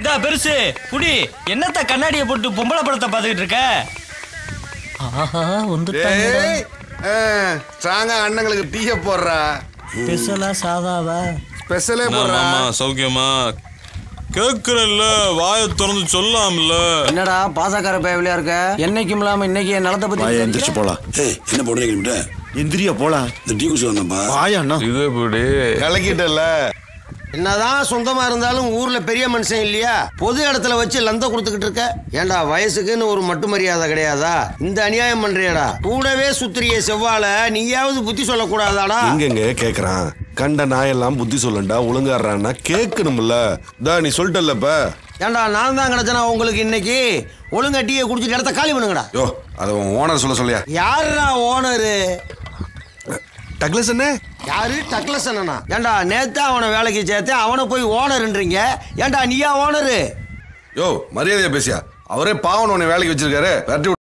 இந்தா பெருசு குடி என்னத்த கண்ணாடியை போட்டு பொம்பளை படத்தை பார்த்துக்கிட்டு இருக்க ஆஹா வந்துட்டாங்க ஏய் ஸ்ட்ராங்கா அண்ணங்களுக்கு டீய போடுறா ஸ்பெஷலா சாதாவா ஸ்பெஷலே என்ன போடுறா மாமா சௌக்கியமா கேக்குறல்ல வாயை திறந்து சொல்லாம்ல என்னடா பாசக்கார பயவிலியா இருக்க என்னைக்கும் இல்லாம இன்னைக்கு என் நிலத்தை பத்தி வாயா எந்திரிச்சு போலாம் ஏய் என்ன போடுறீங்க கிட்ட எந்திரியா போலாம் இந்த டீ குடிச்சு வந்தப்பா வாயா அண்ணா இது எப்படி கலக்கிட்டல என்னதான் சொந்தமா இருந்தாலும் ஊர்ல பெரிய மனுஷன் இல்லையா பொது இடத்துல வச்சு லந்த கொடுத்துக்கிட்டு இருக்க ஏன்டா வயசுக்குன்னு ஒரு மட்டு மரியாதை கிடையாதா இந்த அநியாயம் பண்றியடா கூடவே சுத்திரிய செவ்வால நீயாவது புத்தி சொல்லக்கூடாதாடா எங்கெங்க கேக்குறான் கண்ட நாயெல்லாம் புத்தி சொல்லண்டா ஒழுங்காடுறான்னா கேட்கணும்ல தா நீ சொல்லிட்டல்லப்ப ஏன்டா நான் தான் கிடைச்சனா உங்களுக்கு இன்னைக்கு ஒழுங்கா டீயை குடிச்சிட்டு இடத்த காலி பண்ணுங்கடா யோ அதை உன் ஓனர் சொல்ல சொல்லியா யாருடா ஓனரு டக்ளஸ் என்ன யாரு டக்ளஸ் அண்ணனா ஏன்டா நேத்து அவனை வேலைக்கு சேர்த்தேன் அவனை போய் ஓனர்ன்றீங்க ஏன்டா நீயா ஓனரு யோ மரியாதையா பேசியா அவரே பாவன் உன்னை வேலைக்கு வச்சிருக்காரு விரட்டி